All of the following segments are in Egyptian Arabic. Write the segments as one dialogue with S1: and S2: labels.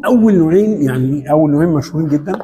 S1: اول نوعين يعني اول نوعين مشهورين جدا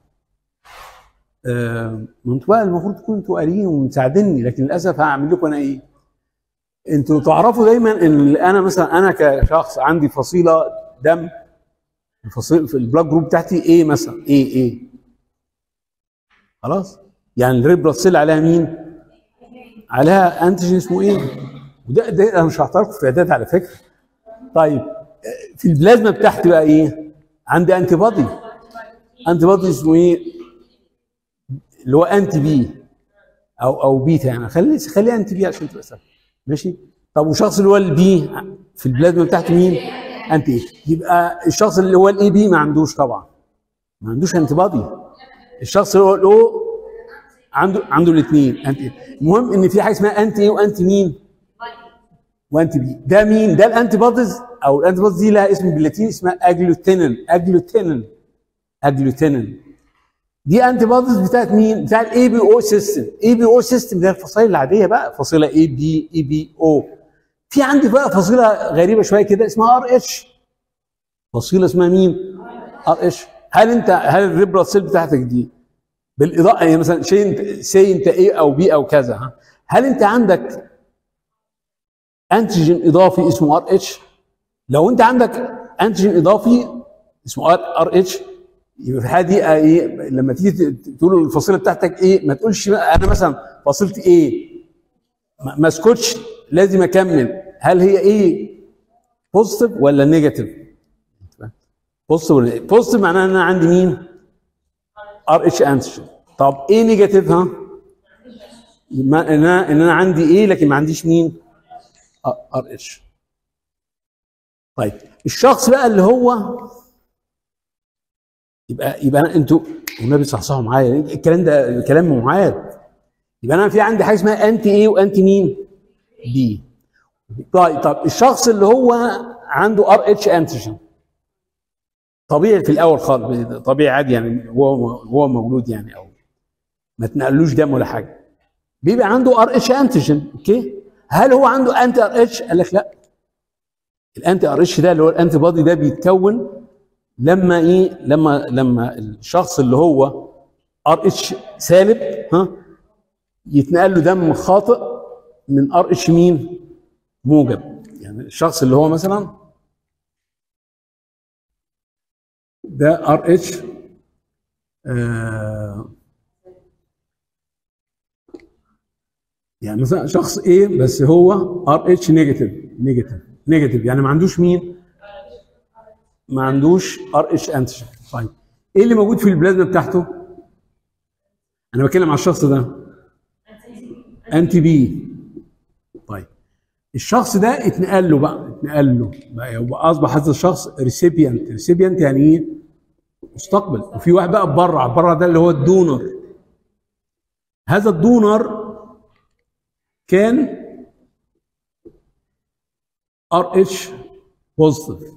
S1: آه، ما انتوا بقى المفروض تكونوا انتوا قاريين ومساعديني لكن للاسف هعمل لكم انا ايه؟ انتوا تعرفوا دايما ان انا مثلا انا كشخص عندي فصيله دم الفصيل في البلاك جروب بتاعتي ايه مثلا ايه ايه خلاص يعني الريد بلاد سيل عليها مين؟ عليها انتيجين اسمه ايه؟ وده ده انا شرحت لكم في اعداد على فكره طيب في البلازما بتاعتي بقى ايه؟ عندي انتي بادي انتي بادي اسمه ايه؟ اللي هو انتي بي او او بيتا يعني خلي خليها انتي بي عشان تبقى سهله ماشي طب والشخص اللي هو البي في البلازما بتاعته مين؟ انتي ايه يبقى الشخص اللي هو الاي بي ما عندوش طبعا ما عندوش انتي بادي الشخص اللي هو الاو عنده عنده الاثنين انتي المهم ان في حاجه اسمها انتي ايه وانتي مين؟ وانتي بي ده مين؟ ده الانتي بوديز او الانتي بوديز دي لها اسم باللاتيني اسمها اجلوتينين اجلوتينين اجلوتينين دي انتي بوديز بتاعت مين؟ بتاعت اي بي او سيستم اي بي او سيستم ده الفصائل العاديه بقى فصيله اي بي اي بي او في عندي بقى فصيله غريبه شويه كده اسمها ار اتش فصيله اسمها مين؟ ار اتش هل انت هل الريد بلاد سيل بتاعتك دي بالاضاءه يعني مثلا شيء انت سي انت ايه او بي او كذا ها هل انت عندك انتيجين اضافي اسمه ار اتش لو انت عندك انتيجين اضافي اسمه ار ار اتش يبقى في الحاله دي ايه لما تيجي تقول الفصيله بتاعتك ايه ما تقولش بقى انا مثلا فصيلتي ايه ما ما اسكتش لازم اكمل هل هي ايه بوزيتيف ولا نيجاتيف بوزيتيف ولا بوزيتيف معناها ان انا عندي مين ار اتش انتيجين طب ايه نيجاتيف ها ما- ان انا ان انا عندي ايه لكن ما عنديش مين ار اتش طيب الشخص بقى اللي هو يبقى يبقى أنا انتوا والنبي صحصحوا معايا الكلام ده كلام معاد يبقى انا في عندي حاجه اسمها انتي ايه وانتي مين؟ بي طيب طب الشخص اللي هو عنده ار اتش انتيجين طبيعي في الاول خالص طبيعي عادي يعني هو هو مولود يعني او ما تنقلوش دم ولا حاجه بيبقى عنده ار اتش انتيجين اوكي هل هو عنده انتي ار اتش؟ قال لك لا الانتي ار اتش ده اللي هو الانتي بادي ده بيتكون لما ايه لما لما الشخص اللي هو ار اتش سالب ها يتنقل له دم خاطئ من ار اتش مين؟ موجب يعني الشخص اللي هو مثلا ده ار اتش يعني مثلا شخص ايه بس هو ار اتش نيجاتيف نيجاتيف نيجاتيف يعني ما عندوش مين؟ ما عندوش ار اتش انتيجين طيب ايه اللي موجود في البلازما بتاعته؟ انا بتكلم على الشخص ده انتي بي طيب الشخص ده اتنقل له بقى اتنقل له بقى يبقى اصبح هذا الشخص ريسيبيانت ريسيبيانت يعني ايه؟ مستقبل وفي واحد بقى بره بره ده اللي هو الدونر هذا الدونر كان ار اتش بوزيتيف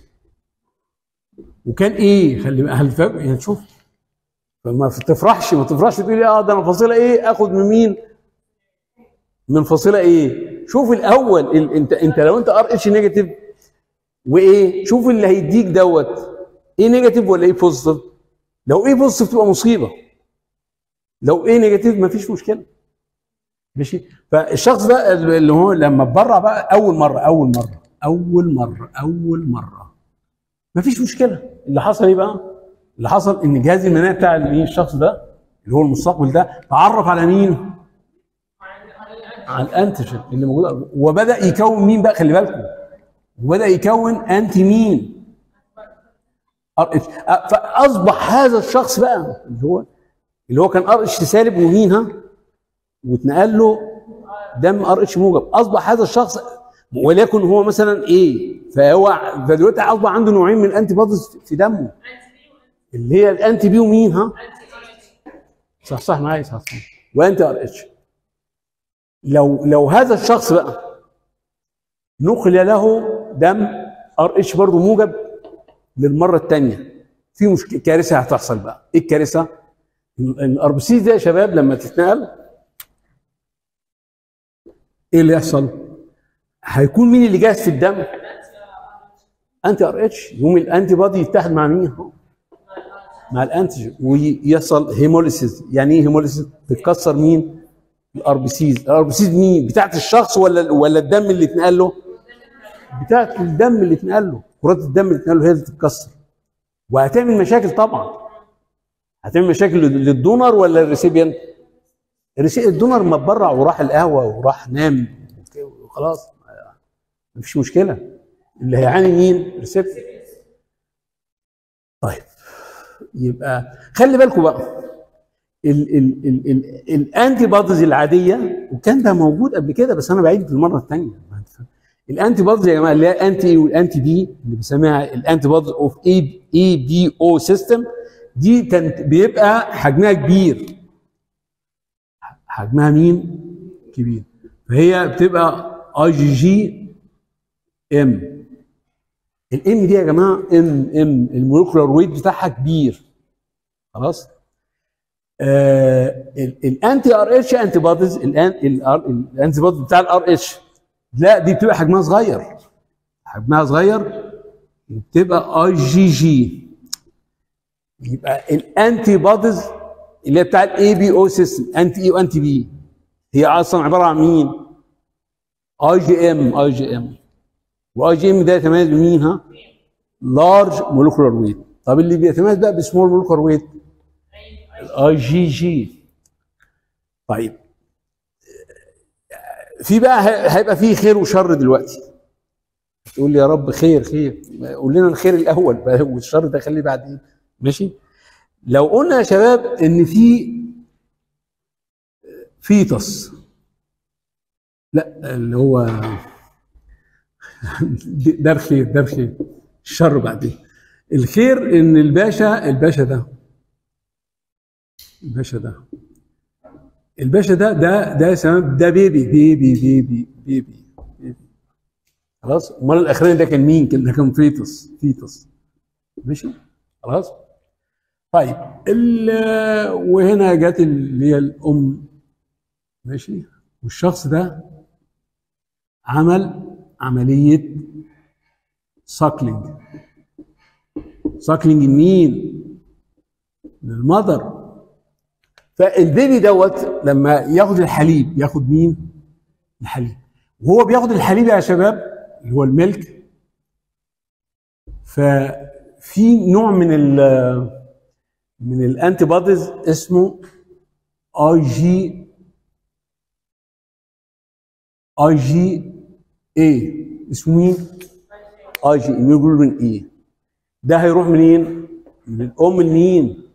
S1: وكان ايه خلي هل فاهم يعني شوف فما تفرحش ما تفرحش تقول لي اه ده انا فصيله ايه اخد من مين من فصيله ايه شوف الاول ال... انت انت لو انت ار اتش نيجاتيف وايه شوف اللي هيديك دوت ايه نيجاتيف ولا ايه بوزيتيف لو ايه بوزيتيف تبقى مصيبه لو ايه نيجاتيف مفيش مشكله ماشي فالشخص ده اللي هو لما اتبرع بقى اول مره اول مره اول مره اول مره مفيش مشكله اللي حصل ايه بقى؟ اللي حصل ان جهاز المناعه بتاع الايه الشخص ده اللي هو المستقبل ده تعرف على مين؟ على الانتيجين اللي موجود وبدا يكون مين بقى خلي بالكم وبدا يكون انتي مين؟ ار اتش فاصبح هذا الشخص بقى اللي هو اللي هو كان ار اتش سالب ومين ها؟ واتنقل له دم ار اتش موجب اصبح هذا الشخص وليكن هو مثلا ايه فهو فدلوقتي اصبح عنده نوعين من الانتي بوديز في دمه اللي هي الانتي بي ومين ها صح صح معايا صح صح وانتي ار اتش لو لو هذا الشخص بقى نقل له دم ار اتش برضه موجب للمره الثانيه في مشكله كارثه هتحصل بقى ايه الكارثه الار بي سي ده يا شباب لما تتنقل ايه اللي يحصل هيكون مين اللي جاهز في الدم انتي ار اتش يقوم الانتي بادي يتحد مع مين؟ مع الانتيجين ويحصل هيموليسيس يعني ايه هيموليسيس؟ تتكسر مين؟ الار بي سيز الار بي سيز مين؟ بتاعت الشخص ولا ولا الدم اللي اتنقل له؟ بتاعت الدم اللي اتنقل له كرات الدم اللي اتنقل له هي اللي تتكسر وهتعمل مشاكل طبعا هتعمل مشاكل للدونر ولا الريسيبيان؟ الدونر ما اتبرع وراح القهوه وراح نام وخلاص مفيش مشكله اللي هيعاني مين؟ الريسبتور طيب يبقى خلي بالكم بقى ال ال ال ال الانتي بوديز العاديه وكان ده موجود قبل كده بس انا بعيد المره الثانيه الانتي بوديز يا جماعه اللي هي انتي اي والانتي بي اللي بنسميها الانتي بوديز اوف اي اي بي او سيستم دي كانت بيبقى حجمها كبير حجمها مين؟ كبير فهي بتبقى اي جي جي ام الام دي يا جماعه ام ام المولكولار ويت بتاعها كبير خلاص آه الانتي ار اتش انتي بوديز الانتي بوديز بتاع الار اتش لا دي بتبقى حجمها صغير حجمها صغير بتبقى اي جي جي يبقى الانتي بوديز اللي هي بتاع الاي بي او سيستم انتي اي وانتي بي هي اصلا عباره عن مين؟ اي جي ام اي جي ام واي جي ام ده يتميز بمين ها؟ لارج مولكولار ويت طب اللي بيتميز بقى بسمول مولكولار ويت الاي جي جي طيب في بقى هيبقى فيه خير وشر دلوقتي تقول لي يا رب خير خير قول لنا الخير الاول والشر ده خليه بعدين ماشي لو قلنا يا شباب ان في فيتس لا اللي هو ده الخير ده الخير الشر بعدين الخير ان الباشا الباشا ده الباشا ده الباشا ده ده ده سبب ده بيبي بيبي بيبي بيبي بيبي خلاص امال الاخراني ده كان مين؟ كان ده كان فيتس فيتس ماشي خلاص طيب وهنا جت اللي هي الام ماشي والشخص ده عمل عمليه ساكلينج ساكلينج مين؟ للمذر فالبيبي دوت لما ياخد الحليب ياخد مين؟ الحليب وهو بياخد الحليب يا شباب اللي هو الملك ففي نوع من ال من الانتي بوديز اسمه اي جي اي جي اي اسمه مين؟ اي جي هيموجلوبين اي ده هيروح منين؟ من الام لمين؟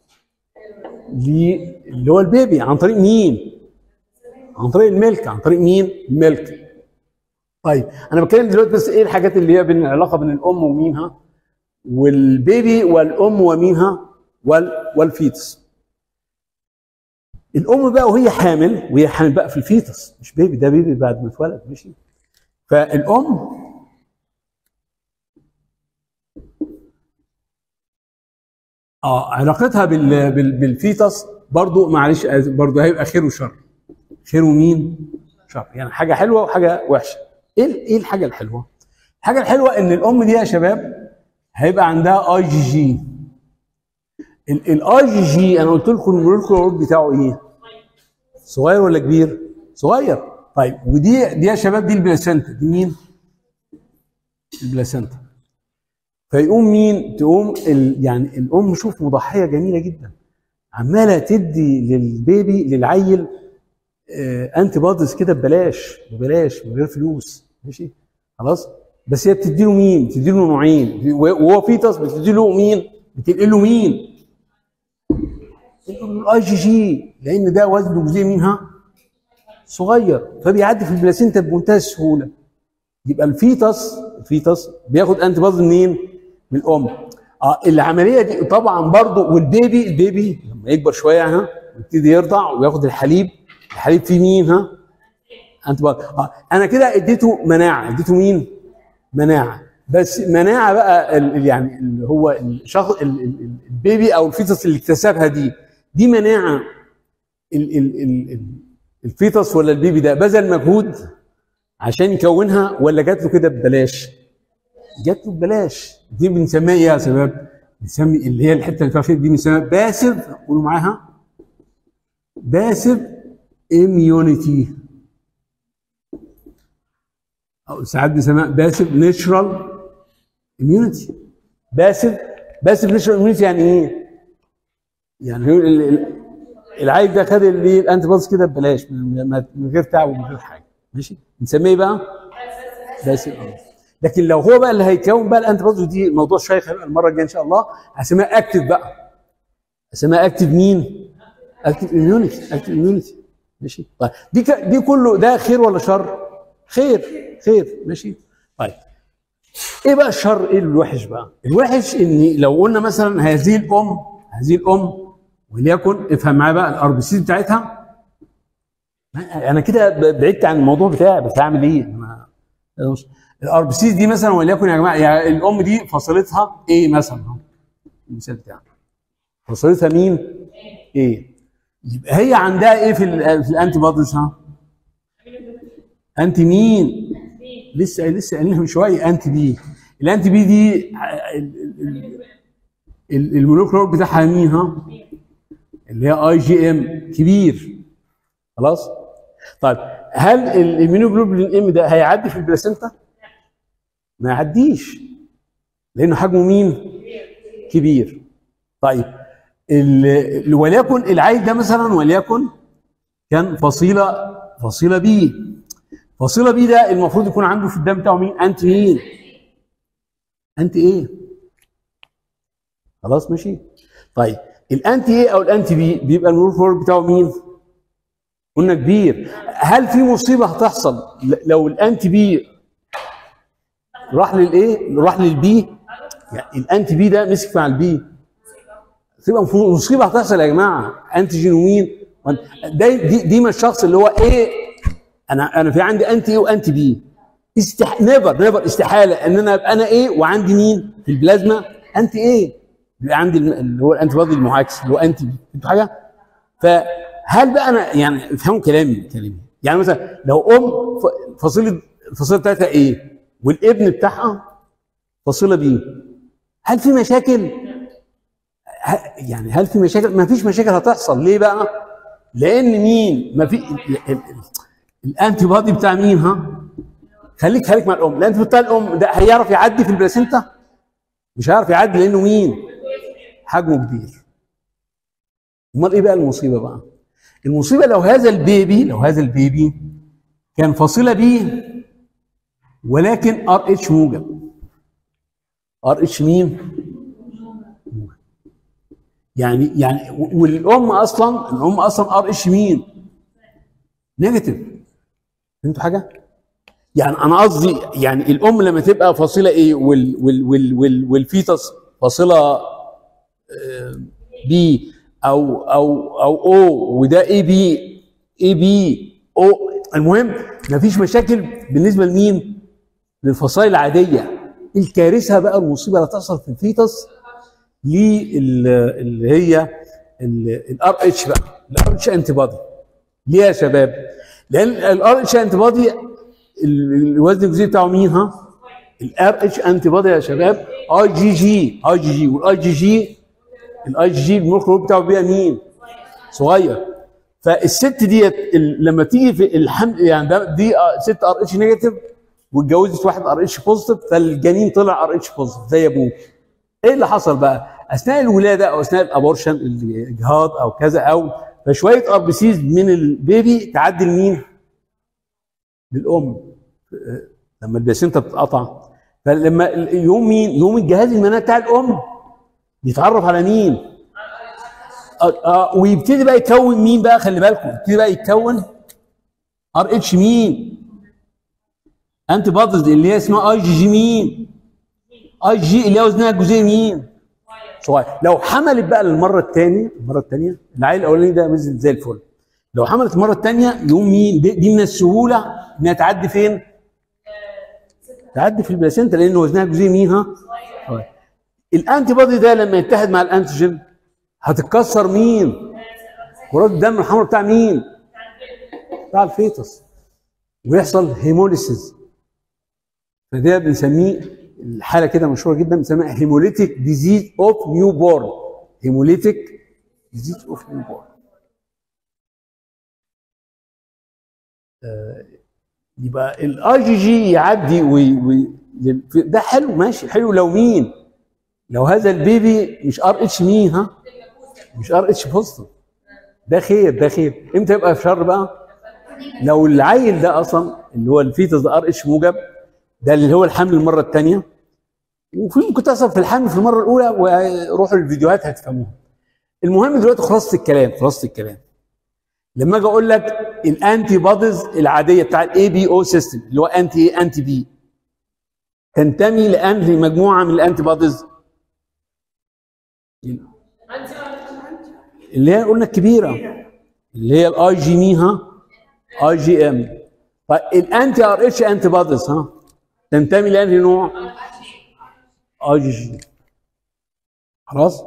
S1: اللي هو البيبي عن طريق مين؟ عن طريق الملك عن طريق مين؟ الملك طيب انا بتكلم دلوقتي بس ايه الحاجات اللي هي بين العلاقه بين الام ومينها والبيبي والام ومينها وال والفيتس الام بقى وهي حامل وهي حامل بقى في الفيتس مش بيبي ده بيبي بعد ما اتولد ماشي فالام اه علاقتها بال بال بالفيتس برضو معلش برضو هيبقى خير وشر خير ومين شر يعني حاجه حلوه وحاجه وحشه ايه ايه الحاجه الحلوه الحاجه الحلوه ان الام دي يا شباب هيبقى عندها اي جي جي الاي جي جي انا قلت لكم المولكيولر بتاعه ايه صغير ولا كبير صغير طيب ودي دي يا شباب دي البلاسنتا دي مين البلاسنتا فيقوم مين تقوم ال يعني الام شوف مضحيه جميله جدا عماله تدي للبيبي للعيل آه انتي بوديز كده ببلاش ببلاش من غير فلوس ماشي خلاص بس هي بتدي له مين بتدي له نوعين وهو فيتس بتدي له مين بتنقل له مين الاي جي جي لان ده وزنه جزء منها صغير فبيعدي في البلاسينتا بمنتهى السهوله يبقى الفيتس الفيتس بياخد انتي بوديز منين؟ من الام اه العمليه دي طبعا برضو والبيبي البيبي لما يكبر شويه ها يبتدي يرضع وياخد الحليب الحليب فيه مين ها؟ انت اه انا كده اديته مناعه اديته مين؟ مناعه بس مناعه بقى ال يعني اللي هو الشخص البيبي او الفيتس اللي اكتسبها دي دي مناعه ال ال ال الفيتس ولا البيبي ده بذل مجهود عشان يكونها ولا جات له كده ببلاش؟ جات له ببلاش دي بنسميها ايه يا شباب؟ بنسمي اللي هي الحته اللي فيها فيه دي بنسميها باسف قولوا معاها باسف اميونيتي او ساعات بنسميها باسف نيتشرال اميونيتي باسف باسف نيتشرال اميونيتي يعني ايه؟ يعني هو ال- ال- العيل ده خد اللي الانتي بوديز كده ببلاش من من غير تعب ومن غير حاجه ماشي نسميه إيه بقى باسف لكن لو هو بقى اللي هيكون بقى الانتي بوديز دي موضوع شيق هيبقى المره الجايه ان شاء الله هسميها اكتف بقى هسميها اكتف مين؟ اكتف اميونيتي اكتف اميونيتي ماشي طيب دي ك... دي كله ده خير ولا شر؟ خير خير ماشي طيب ايه بقى الشر ايه الوحش بقى؟ الوحش ان لو قلنا مثلا هذه الام هذه الام وليكن افهم معايا بقى الار بي سي بتاعتها انا كده ب- بعدت عن الموضوع بتاعي بس هعمل ايه؟ الار بي سي دي مثلا وليكن يا جماعه يعني الام دي فصيلتها ايه مثلا اهو المثال بتاعنا فصيلتها مين؟ ايه؟ يبقى هي عندها ايه في ال في الانتي بوديز ها؟ انتي مين؟ لسه لسه قايلينها من شويه انتي بي الانتي بي دي ع- ال- ال- ال- المولوكيولر بتاعها مين ها؟ اللي هي اي جي ام كبير خلاص؟ طيب هل الاميونوجلوبولين ام ده هيعدي في البلاسينتا؟ ما يعديش لانه حجمه مين؟ كبير طيب ال- وليكن العيل ده مثلا وليكن كان فصيله فصيله بي فصيله بي ده المفروض يكون عنده في الدم بتاعه مين؟ انت مين؟ انت ايه؟ خلاص ماشي؟ طيب الانتي ايه او الانتي بي بيبقى المورفور بتاعه مين؟ قلنا كبير هل في مصيبه هتحصل ل- لو الانتي بي راح للايه؟ راح للبي يعني الانتي بي ده مسك مع البي تبقى مف- مصيبه هتحصل يا جماعه انتيجين ومين؟ وأنت- ده دي دي مش الشخص اللي هو ايه انا انا في عندي انتي ايه وانتي بي استح... نيفر نيفر استحاله ان انا ابقى انا ايه وعندي مين في البلازما انتي ايه بيبقى عندي الم- اللي هو الانتي بادي المعاكس اللي هو انتي بي فهمتوا حاجه؟ فهل بقى انا يعني افهموا كلامي كلامي يعني مثلا لو ام ف- فصيله الفصيله بتاعتها ايه والابن بتاعها فصيله بي هل في مشاكل؟ ه- يعني هل في مشاكل؟ ما فيش مشاكل هتحصل ليه بقى؟ لان مين؟ ما في ال- ال- ال- الانتي بادي بتاع مين ها؟ خليك خليك مع الام، الانتي بتاع الام ده هيعرف يعدي في البلاسينتا؟ مش هيعرف يعدي لانه مين؟ حجمه كبير. امال ايه بقى المصيبه بقى؟ المصيبه لو هذا البيبي لو هذا البيبي كان فصيله بي ولكن ار اتش موجب. ار اتش مين؟ يعني يعني و- والام اصلا الام اصلا ار اتش مين؟ نيجاتيف فهمتوا حاجه؟ يعني انا قصدي يعني الام لما تبقى فاصله ايه وال وال وال وال والفيتس فاصله بي او او او او وده اي بي اي بي او المهم مفيش مشاكل بالنسبه لمين؟ للفصائل العاديه الكارثه بقى المصيبه اللي هتحصل في الفيتس لل- اللي هي الار اتش بقى الار اتش انتي بادي ليه يا شباب؟ لان الار اتش انتي بادي الوزن الجزيء بتاعه مين ها؟ الار اتش انتي بادي يا شباب اي جي جي اي جي جي والاي جي جي الاي جي جي الميكروب بتاعه بيها مين؟ صغير فالست ديت ال- لما تيجي في الحمل يعني ده دي آه، ست ار اتش نيجاتيف واتجوزت واحد ار اتش بوزيتيف فالجنين طلع ار اتش بوزيتيف زي ابوه ايه اللي حصل بقى؟ اثناء الولاده او اثناء الابورشن الاجهاض او كذا او فشويه ار بي سيز من البيبي تعدي لمين؟ للام لما البلاسينتا بتتقطع فلما ال- يوم مين؟ يوم الجهاز المناعي بتاع الام يتعرف على مين؟ آه آه ويبتدي بقى يكون مين بقى خلي بالكم يبتدي بقى يتكون ار اتش مين؟ انتي بادز اللي هي اسمها اي جي جي مين؟ اي جي اللي هي وزنها الجزيء مين؟ صغير لو حملت بقى للمره الثانيه المره الثانيه العيل الاولاني ده نزل زي الفل لو حملت المره الثانيه يقوم مين دي, دي من السهوله انها تعدي فين؟ تعدي في البلاسينتا لان وزنها الجزيء مين ها؟ صغير الانتي بادي ده لما يتحد مع الانتيجين هتتكسر مين؟ كرات الدم الحمراء بتاع مين؟ بتاع الفيتس ويحصل هيموليسيس فده بنسميه الحاله كده مشهوره جدا بنسميها هيموليتيك ديزيز اوف نيو بورن هيموليتيك ديزيز اوف نيو بورن يبقى الاي جي جي يعدي وي وي ده حلو ماشي حلو لو مين لو هذا البيبي مش ار اتش مين ها مش ار اتش بوزيتيف ده خير ده خير امتى يبقى في شر بقى لو العيل ده اصلا اللي هو الفيتس ده ار اتش موجب ده اللي هو الحمل المره الثانيه وفي ممكن تحصل في الحمل في المره الاولى وروحوا الفيديوهات هتفهموها المهم دلوقتي خلاصه الكلام خلاصه الكلام لما اجي اقول لك الانتي بوديز العاديه بتاع الاي بي او سيستم اللي هو انتي اي انتي بي تنتمي لانهي مجموعه من الانتي بوديز اللي هي قلنا الكبيره اللي هي الاي جي مي ها اي جي ام طيب الانتي ار اتش انتي بوديز ها تنتمي لانهي نوع اي جي جي خلاص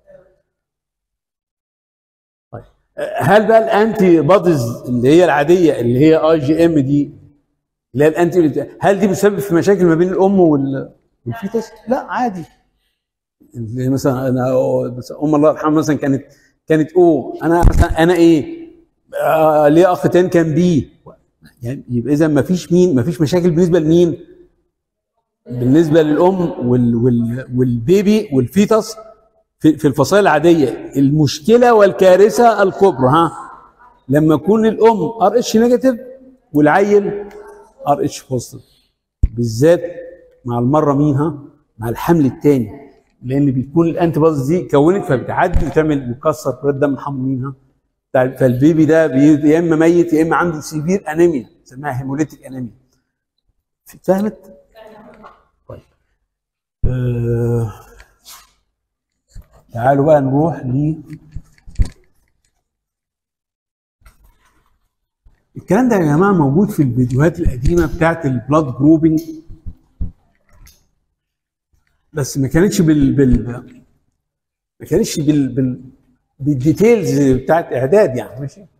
S1: طيب هل بقى الانتي بوديز اللي هي العاديه اللي هي اي جي ام دي اللي هي الانتي هل دي بتسبب في مشاكل ما بين الام والفيتس؟ لا عادي اللي مثلا انا ام الله يرحمها مثلا كانت كانت او انا مثلا انا ايه آه ليه اخ تاني كان بي يعني يبقى اذا ما فيش مين ما فيش مشاكل بالنسبه لمين بالنسبه للام وال وال والبيبي والفيتس في, في الفصائل العاديه المشكله والكارثه الكبرى ها لما يكون الام ار اتش نيجاتيف والعيل ار اتش بوزيتيف بالذات مع المره مين ها مع الحمل الثاني لان بيكون الانتي بوديز دي كونت فبتعدي وتعمل بتكسر كرات دم حمض منها فالبيبي ده يا اما ميت يا اما عنده سيفير انيميا اسمها هيموليتيك انيميا فهمت؟ طيب آه. تعالوا بقى نروح ل الكلام ده يا جماعه موجود في الفيديوهات القديمه بتاعت البلاد جروبنج بس ما كانتش بال بال ما كانتش بال, بال... بالديتيلز بتاعت اعداد يعني ماشي